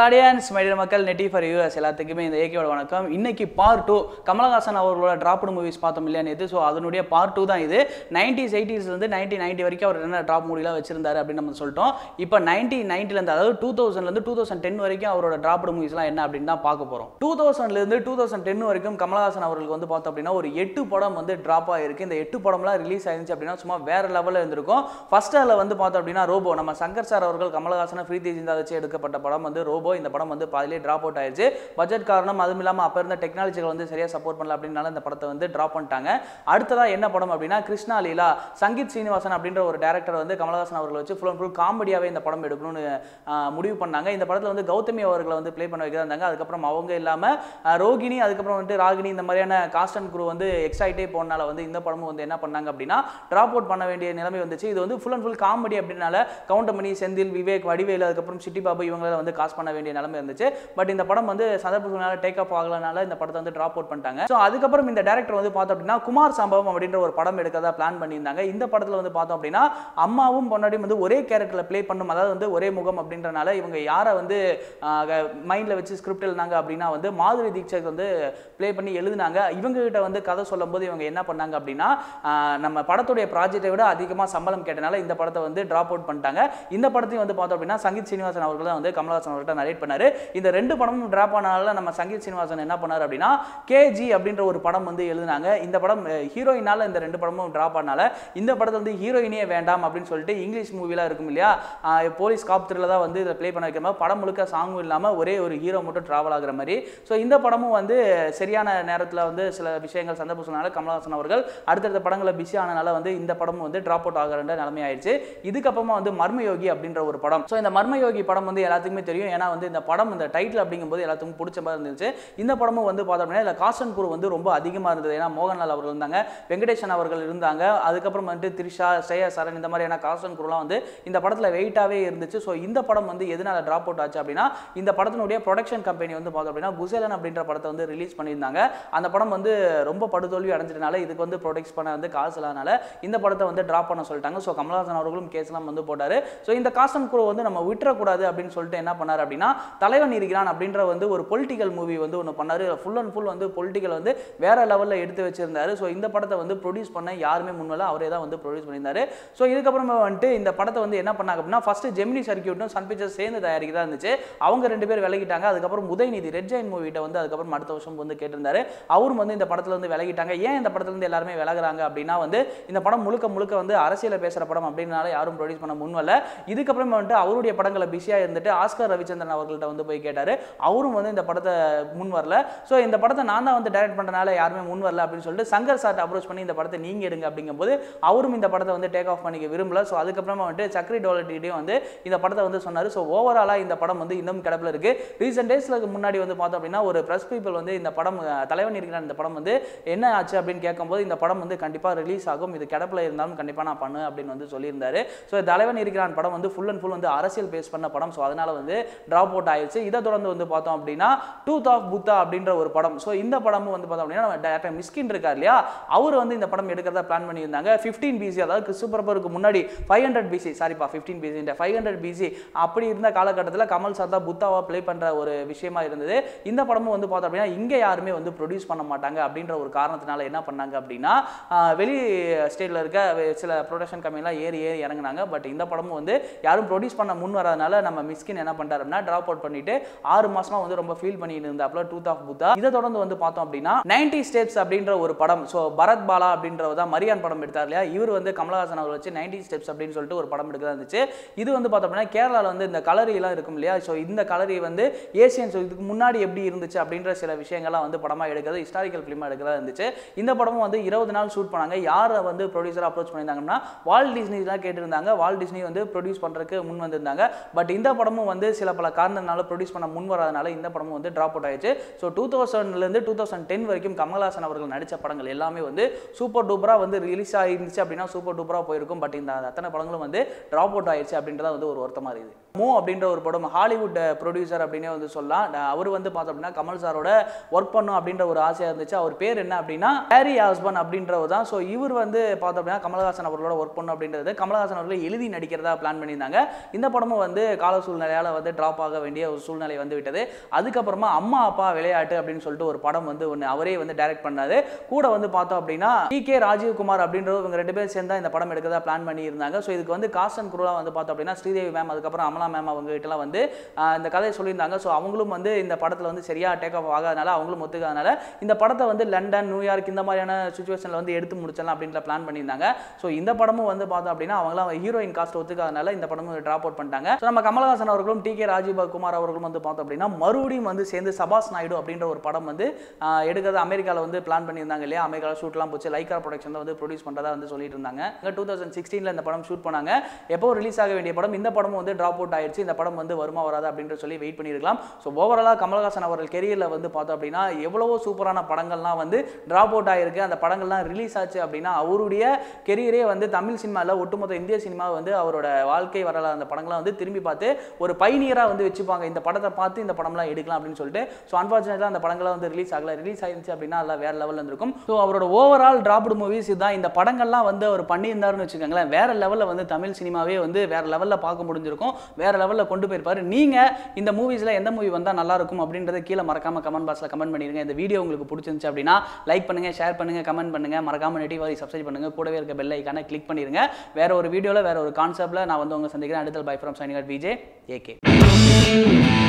audience my dear மக்கள் நெட்டி for US எல்லாத்துக்குமே இந்த ஏகேவோட வணக்கம் இன்னைக்கு பார்ட் டூ கமலஹாசன் அவர்களோட டிராப்டு மூவிஸ் பார்த்தோம் இல்லையா நேற்று ஸோ அதனுடைய பார்ட் டூ தான் இது நைன்டிஸ் எயிட்டிஸ்லேருந்து நைன்டீன் நைன்ட்டி வரைக்கும் அவர் என்ன ட்ராப் மூவிலாம் வச்சிருந்தாரு அப்படின்னு நம்ம சொல்லிட்டோம் இப்போ நைன்டீன் நைன்ட்டிலேருந்து அதாவது டூ தௌசண்ட்லேருந்து டூ தௌசண்ட் டென் வரைக்கும் அவரோட டிராப்டு மூவிஸ்லாம் என்ன அப்படின்னு தான் பார்க்க போகிறோம் டூ தௌசண்ட்லேருந்து டூ தௌசண்ட் டென் வரைக்கும் கமலஹாசன் அவர்களுக்கு வந்து பார்த்தோம் அப்படின்னா ஒரு எட்டு படம் வந்து ட்ராப் ஆகிருக்கு இந்த எட்டு படம்லாம் ரிலீஸ் ஆயிருந்துச்சு அப்படின்னா சும்மா வேற லெவலில் இருந்திருக்கும் ஃபர்ஸ்ட் அதில் வந்து பார்த்தோம் அப்படின்னா ரோபோ நம்ம சங்கர் சார் அவர்கள் கமலஹாசனை பிரீத்தி ஜிந்தா வச்சு எடுக்கப்பட்ட படம் வந்து ரோபோ இந்த படம் வந்து பாதிலே ட்ராப் அவுட் ஆயிடுச்சு பட்ஜெட் காரணம் அதுவும் இல்லாமல் அப்போ இருந்த டெக்னாலஜிகள் வந்து சரியாக சப்போர்ட் பண்ணல அப்படின்னால இந்த படத்தை வந்து ட்ராப் பண்ணிட்டாங்க அடுத்ததா என்ன படம் அப்படின்னா கிருஷ்ணா லீலா சங்கீத் சீனிவாசன் அப்படின்ற ஒரு டேரக்டர் வந்து கமலஹாசன் அவர்களை வச்சு ஃபுல் அண்ட் ஃபுல் காமெடியாகவே இந்த படம் எடுக்கணும்னு ஆஹ், முடிவு பண்ணாங்க இந்த படத்தில் வந்து கௌதமி அவர்களை வந்து ப்ளே பண்ண வைக்கிறதா இருந்தாங்க அதுக்கப்புறம் அவங்க இல்லாமல் ரோகிணி அதுக்கப்புறம் வந்துட்டு ராகினி இந்த மாதிரியான காஸ்ட் அண்ட் குரூ வந்து எக்ஸைட்டே போனால வந்து இந்த படமும் வந்து என்ன பண்ணாங்க அப்படின்னா ட்ராப் அவுட் பண்ண வேண்டிய நிலைமை வந்துச்சு இது வந்து ஃபுல் அண்ட் ஃபுல் காமெடி அப்படின்னால கவுண்டமணி செந்தில் விவேக் வடிவேலு அதுக்கப்புறம் சிட்டி பாபு இவங்களை வந்து காசு பண்ண வேண்டிய நிலைமை இருந்துச்சு பட் இந்த படம் வந்து சந்தர்ப்பத்தினால டேக் அப் ஆகலனால இந்த படத்தை வந்து ட்ராப் அவுட் பண்ணிட்டாங்க ஸோ அதுக்கப்புறம் இந்த டேரக்டர் வந்து பார்த்தோம் அப்படின்னா குமார் சம்பவம் அப்படின்ற ஒரு படம் எடுக்கிறதா பிளான் பண்ணியிருந்தாங்க இந்த படத்தில் வந்து பார்த்தோம் அப்படின்னா அம்மாவும் பொன்னாடியும் வந்து ஒரே கேரக்டரில் ப்ளே பண்ணும் அதாவது வந்து ஒரே முகம் அப்படின்றனால இவங்க யாரை வந்து மைண்டில் வச்சு ஸ்கிரிப்ட் எழுதினாங்க அப்படின்னா வந்து மாதுரி தீட்சக் வந்து ப்ளே பண்ணி எழுதினாங்க இவங்க கிட்ட வந்து கதை சொல்லும்போது இவங்க என்ன பண்ணாங்க அப்படின்னா ஆஹ் நம்ம படத்துடைய ப்ராஜெக்டை விட அதிகமாக சம்பளம் கேட்டனால இந்த படத்தை வந்து ட்ராப் அவுட் பண்ணிட்டாங்க இந்த படத்தையும் வந்து பார்த்தோம் அப்படின்னா சங்கீத் சீனிவாசன் அவர்கள் தான் வந்து கமலஹாசன் அவர்கிட்ட நரேட் பண்ணாரு இந்த ரெண்டு படமும் ட்ராப் ஆனால நம்ம சங்கீத் சீனிவாசன் என்ன பண்ணார் அப்படின்னா கேஜி அப்படின்ற ஒரு படம் வந்து எழுதினாங்க இந்த படம் ஹீரோயினால இந்த ரெண்டு படமும் ட்ராப் ஆனால இந்த படத்தை வந்து ஹீரோயினே வேண்டாம் அப்படின்னு சொல்லிட்டு இங்கிலீஷ் மூவிலாம் இருக்கும் இல்லையா ஆஹ் போலீஸ் காப் த்ரில்ல தான் வந்து இதில் ப்ளே பண்ண வைக்கிற மாதிரி படம் முழுக்க சாங்கும் இல்லாமல் ஒரே ஒரு ஹீரோ மட்டும் ட்ராவல் ஆகுற மாதிரி ஸோ இந்த படமும் வந்து சரியான நேரத்தில் வந்து சில விஷயங்கள் சந்தர்ப்ப சொன்னால கமலஹாசன் அவர்கள் அடுத்தடுத்த படங்களை பிஸி ஆனனால வந்து இந்த படமும் வந்து ட்ராப் அவுட் ஆகிற நிலைமை ஆயிடுச்சு இதுக்கப்புறமா வந்து மர்மயோகி அப்படின்ற ஒரு படம் ஸோ இந்த மர்மயோகி படம் வந்து எல்லாத்துக்குமே தெரியும் ஏன்னா வந்து இந்த படம் இந்த டைட்டில் அப்படிங்கும்போது எல்லாத்துக்கும் பிடிச்ச மாதிரி இருந்துச்சு இந்த படமும் வந்து பார்த்தோம் அப்படின்னா இதில் காஸ்டன் குரு வந்து ரொம்ப அதிகமாக இருந்தது ஏன்னா மோகன்லால் அவர்கள் இருந்தாங்க வெங்கடேசன் அவர்கள் இருந்தாங்க அதுக்கப்புறம் வந்துட்டு த்ரிஷா ஸ்ரேயா சரண் இந்த மாதிரியான காஸ்டன் குருலாம் வந்து இந்த படத்தில் வெயிட்டாகவே இருந்துச்சு ஸோ இந்த படம் வந்து எதனால ட்ராப் அவுட் ஆச்சு அப்படின்னா இந்த படத்தினுடைய ப்ரொடக்ஷன் கம்பெனி வந்து பார்த்தோம் அப்படின்னா குசேலன் அப்படின்ற படத்தை வந்து ரிலீஸ் பண்ணியிருந்தாங்க அந்த படம் வந்து ரொம்ப படுதோல்வி அடைஞ்சதுனால இதுக்கு வந்து ப்ரொடக்ட் பண்ண வந்து காசு இல்லாதனால இந்த படத்தை வந்து ட்ராப் பண்ண சொல்லிட்டாங்க ஸோ கமலஹாசன் அவர்களும் கேஸ்லாம் வந்து போட்டார் ஸோ இந்த காஸ்டன் குரு வந்து நம்ம விட்டுறக்கூடாது அப்படின்னு சொல்லிட்டு என்ன பண்ணார் அப்படின்னா தலைவன் இருக்கிறான் அப்படின்ற வந்து ஒரு பொலிட்டிக்கல் மூவி வந்து ஒன்று பண்ணார் ஃபுல் அண்ட் ஃபுல் வந்து பொலிட்டிக்கல் வந்து வேற லெவலில் எடுத்து வச்சிருந்தாரு ஸோ இந்த படத்தை வந்து ப்ரொடியூஸ் பண்ண யாருமே முன்வல அவரே தான் வந்து ப்ரொடியூஸ் பண்ணியிருந்தாரு ஸோ இதுக்கப்புறமா வந்துட்டு இந்த படத்தை வந்து என்ன பண்ணாங்க அப்படின்னா ஃபர்ஸ்ட் ஜெமினி சர்க்கியூட்டும் சன் பிக்சர்ஸ் சேர்ந்து தயாரிக்கிறதா இருந்துச்சு அவங்க ரெண்டு பேர் விலகிட்டாங்க அதுக்கப்புறம் உதயநிதி ரெட் ஜெயின் மூவிட்ட வந்து அதுக்கப்புறம் அடுத்த வருஷம் வந்து கேட்டிருந்தாரு அவரும் வந்து இந்த படத்துல இருந்து விலகிட்டாங்க ஏன் இந்த படத்துல இருந்து எல்லாருமே விலகுறாங்க அப்படின்னா வந்து இந்த படம் முழுக்க முழுக்க வந்து அரசியல பேசுற படம் அப்படின்னால யாரும் ப்ரொடியூஸ் பண்ண முன்வல இதுக்கப்புறம் வந்துட்டு அவருடைய படங்களை பிஸியா இருந்துட்டு ஆஸ்கர் ரவிச்சந்திரன் அவர்கள்ட்ட வந்து போய் கேட்டாரு அவரும் வந்து இந்த படத்தை முன் வரல ஸோ இந்த படத்தை நான் தான் வந்து டைரக்ட் பண்றதுனால யாருமே முன் வரல அப்படின்னு சொல்லிட்டு சங்கர் சார்ட்ட அப்ரோச் பண்ணி இந்த படத்தை நீங்க எடுங்க அப்படிங்கும்போது அவரும் இந்த படத்தை வந்து டேக் ஆஃப் பண்ணிக்க விரும்பல ஸோ அதுக்கப்புறமா வந்துட்டு சக்ரி டோலட்டிகிட்டையும் வந்து இந்த படத்தை வந்து சொன்னார் ஸோ ஓவராலாக இந்த படம் வந்து இன்னும் கிடப்பில் இருக்கு ரீசெண்ட் டேஸ்ல முன்னாடி வந்து பார்த்தோம் அப்படின்னா ஒரு ப்ரெஸ் பீப்பிள் வந்து இந்த படம் அஹ், தலைவன் இருக்கிற இந்த படம் வந்து என்ன ஆச்சு அப்படின்னு கேட்கும்போது இந்த படம் வந்து கண்டிப்பாக ரிலீஸ் ஆகும் இது கிடப்பில் இருந்தாலும் கண்டிப்பாக நான் பண்ணுவேன் அப்படின்னு வந்து சொல்லியிருந்தாரு ஸோ தலைவன் இருக்கிறான் படம் வந்து ஃபுல் அண்ட் ஃபுல் வந்து அரசியல் பேஸ் பண்ண படம் ஸோ அதனால வந்து ட்ராப் அவுட் ஆயிடுச்சு இதை தொடர்ந்து வந்து பார்த்தோம் அப்படின்னா டூத் ஆஃப் புத்தா அப்படின்ற ஒரு படம் ஸோ இந்த படமும் வந்து பார்த்தோம் அப்படின்னா நம்ம டேரக்டர் மிஸ்கின் இருக்கார் இல்லையா அவர் வந்து இந்த படம் எடுக்கிறதா பிளான் பண்ணியிருந்தாங்க ஃபிஃப்டீன் பிசி அதாவது கிறிஸ்துபரப்பருக்கு முன்னாடி ஃபைவ் ஹண்ட்ரட் பிசி சாரிப்பா ஃபிஃப்டீன் பிசி இந்த ஃபைவ் ஹண்ட்ரட் பிசி அப்படி இருந்த காலகட்டத்தில் கமல் சார் தான் புத்தாவா ப்ளே பண்ணுற ஒரு விஷயமா இருந்தது இந்த படமும் வந்து பார்த்தோம் அப்படின்னா இங்கே யாருமே வந்து ப்ரொடியூஸ் பண்ண மாட்டாங்க அப்படின்ற ஒரு காரணத்தினால என்ன பண்ணாங்க அப்படின்னா ஆஹ், வெளி ஸ்டேட்டில் இருக்க வே- சில ப்ரொடக்ஷன் கம்பெனிலாம் ஏறி ஏறி இறங்குனாங்க பட் இந்த படமும் வந்து யாரும் ப்ரொடியூஸ் பண்ண முன் வராதனால நம்ம மிஸ்கின் என்ன பண்ணிட்டாரு அப்படின்னா ட்ராப் அவுட் பண்ணிட்டு ஆறு மாசமா வந்து ரொம்ப ஃபீல் பண்ணிட்டு இருந்தாப்ல டூத் ஆஃப் புத்தா இதை தொடர்ந்து வந்து பார்த்தோம் அப்படின்னா நைன்டி ஸ்டெப்ஸ் அப்படின்ற ஒரு படம் ஸோ பரத் பாலா அப்படின்றவர் தான் மரியான் படம் எடுத்தார் இல்லையா இவர் வந்து கமலஹாசன் அவர் வச்சு நைன்டி ஸ்டெப்ஸ் அப்படின்னு சொல்லிட்டு ஒரு படம் எடுக்கிறதா இருந்துச்சு இது வந்து பார்த்தோம் அப்படின்னா கேரளாவில் வந்து இந்த கலரி எல்லாம் இருக்கும் இல்லையா ஸோ இந்த கலரி வந்து ஏசியன் ஸோ இதுக்கு முன்னாடி எப்படி இருந்துச்சு அப்படின்ற சில விஷயங்கள்லாம் வந்து படமாக எடுக்கிறது ஹிஸ்டாரிக்கல் ஃபிலிமாக எடுக்கிறதா இருந்துச்சு இந்த படமும் வந்து இருபது நாள் ஷூட் பண்ணாங்க யாரை வந்து ப்ரொடியூசர் அப்ரோச் பண்ணியிருந்தாங்கன்னா வால் டிஸ்னி தான் கேட்டிருந்தாங்க வால் டிஸ்னி வந்து ப்ரொடியூஸ் பண்ணுறதுக்கு முன் வந்திருந்தாங்க பட் இந்த படமும் வந்து சில பல காரணத்தினால ப்ரொடியூஸ் பண்ண முன் வராதனால இந்த படமும் வந்து ட்ராப் அவுட் ஆயிடுச்சு ஸோ டூ தௌசண்ட்லேருந்து டூ தௌசண்ட் டென் வரைக்கும் கமல்ஹாசன் அவர்கள் நடித்த படங்கள் எல்லாமே வந்து சூப்பர் டூப்பராக வந்து ரிலீஸ் ஆயிருந்துச்சு அப்படின்னா சூப்பர் டூப்பராக போயிருக்கும் பட் இந்த அத்தனை படங்களும் வந்து ட்ராப் அவுட் ஆயிடுச்சு அப்படின்றத வந்து ஒரு வருத்தமாக இருக்குது மூ அப்படின்ற ஒரு படம் ஹாலிவுட் ப்ரொடியூசர் அப்படின்னே வந்து சொல்லலாம் நான் அவர் வந்து பார்த்தோம் அப்படின்னா கமல் சாரோட ஒர்க் பண்ணும் அப்படின்ற ஒரு ஆசையாக இருந்துச்சு அவர் பேர் என்ன அப்படின்னா ஹாரி ஹாஸ்பன் அப்படின்றவர் தான் ஸோ இவர் வந்து பார்த்தோம் அப்படின்னா கமல்ஹாசன் அவர்களோட ஒர்க் பண்ணும் அப்படின்றது கமல்ஹாசன் அவர்கள் எழுதி நடிக்கிறதா பிளான் பண்ணியிருந்தாங்க இந்த படமும் வந்து கால சூழ்நிலையால் வந்து ட்ராப் ஆக ஆக வேண்டிய ஒரு சூழ்நிலை வந்து விட்டது அதுக்கப்புறமா அம்மா அப்பா விளையாட்டு அப்படின்னு சொல்லிட்டு ஒரு படம் வந்து ஒன்று அவரே வந்து டைரக்ட் பண்ணாரு கூட வந்து பார்த்தோம் அப்படின்னா டி கே ராஜீவ்குமார் அப்படின்ற இவங்க ரெண்டு பேரும் சேர்ந்தா இந்த படம் எடுக்கிறதா பிளான் பண்ணி இருந்தாங்க ஸோ இதுக்கு வந்து காஸ்ட் அண்ட் குரூலாக வந்து பார்த்தோம் அப்படின்னா ஸ்ரீதேவி மேம் அதுக்கப்புறம் அமலா மேம் அவங்க கிட்டலாம் வந்து ஆஹ், இந்த கதையை சொல்லியிருந்தாங்க ஸோ அவங்களும் வந்து இந்த படத்தில் வந்து சரியா டேக் ஆஃப் ஆகாதனால அவங்களும் ஒத்துக்காதனால இந்த படத்தை வந்து லண்டன் நியூயார்க் இந்த மாதிரியான சுச்சுவேஷனில் வந்து எடுத்து முடிச்சிடலாம் அப்படின்ற பிளான் பண்ணியிருந்தாங்க ஸோ இந்த படமும் வந்து பார்த்தோம் அப்படின்னா அவங்களாம் ஹீரோயின் காஸ்ட் ஒத்துக்காதனால இந்த படமும் ட்ராப் அவுட் பண்ணிட்டாங்க ஸோ நம்ம கமலஹாசன் அவர்களும் டி கே ராஜீவ் குமார் அவர்களும் வந்து பார்த்தோம் அப்படின்னா மறுபடியும் வந்து சேர்ந்து சபாஸ் நாயுடு அப்படின்ற ஒரு படம் வந்து ஆஹ், எடுக்கிறது அமெரிக்காவில் வந்து பிளான் பண்ணியிருந்தாங்க இல்லையா அமெரிக்காவில் ஷூட்லாம் போச்சு லைக்கா ப்ரொடக்ஷன் வந்து ப்ரொடியூஸ் பண்ணுறதா வந்து சொல்லிட்டு இருந்தாங்க டூ தௌசண்ட் சிக்ஸ்டீனில் இந்த படம் ஷூட் பண்ணாங்க எப்போ ரிலீஸ் ஆக வேண்டிய படம் இந்த படமும் வந்து ட்ராப் அவுட் ஆயிடுச்சு இந்த படம் வந்து வருமா வராதா அப்படின்ற சொல்லி வெயிட் பண்ணியிருக்கலாம் ஸோ ஓவராலாக கமலஹாசன் அவர்கள் கெரியரில் வந்து பார்த்தோம் அப்படின்னா எவ்வளவோ சூப்பரான படங்கள்லாம் வந்து ட்ராப் அவுட் ஆயிருக்கு அந்த படங்கள்லாம் ரிலீஸ் ஆச்சு அப்படின்னா அவருடைய கெரியரே வந்து தமிழ் சினிமாவில் ஒட்டுமொத்த இந்திய சினிமா வந்து அவரோட வாழ்க்கை வரலாறு அந்த படங்கள்லாம் வந்து திரும்பி பார்த்து ஒரு பைனியராக வந்து வச்சுப்பாங்க இந்த படத்தை பார்த்து இந்த படம்லாம் எடுக்கலாம் அப்படின்னு சொல்லிட்டு ஸோ அன்ஃபார்ச்சுனேட்லாம் அந்த படங்கள்லாம் வந்து ரிலீஸ் ஆகல ரிலீஸ் ஆயிருந்துச்சு அப்படின்னா அதெல்லாம் வேற லெவலில் இருந்திருக்கும் ஸோ அவரோட ஓவரால் டிராப்டு மூவிஸ் இதுதான் இந்த படங்கள்லாம் வந்து அவர் பண்ணியிருந்தாருன்னு வச்சுக்கோங்களேன் வேற லெவலில் வந்து தமிழ் சினிமாவே வந்து வேற லெவலில் பார்க்க முடிஞ்சிருக்கும் வேற லெவலில் கொண்டு போயிருப்பாரு நீங்க இந்த மூவிஸில் எந்த மூவி வந்தால் நல்லா இருக்கும் அப்படின்றத கீழே மறக்காம கமெண்ட் பாக்ஸில் கமெண்ட் பண்ணிருங்க இந்த வீடியோ உங்களுக்கு பிடிச்சிருந்துச்சு அப்படின்னா லைக் பண்ணுங்க ஷேர் பண்ணுங்க கமெண்ட் பண்ணுங்க மறக்காம நெட்டிவாரி சப்ஸ்கிரைப் பண்ணுங்க கூடவே இருக்க பெல் ஐக்கான கிளிக் பண்ணிருங்க வேற ஒரு வீடியோவில் வேற ஒரு கான்செப்ட்ல நான் வந்து உங்க சந்திக்கிறேன் அடுத்த பை ஃப்ரம் சைனிகர் விஜே ஏகே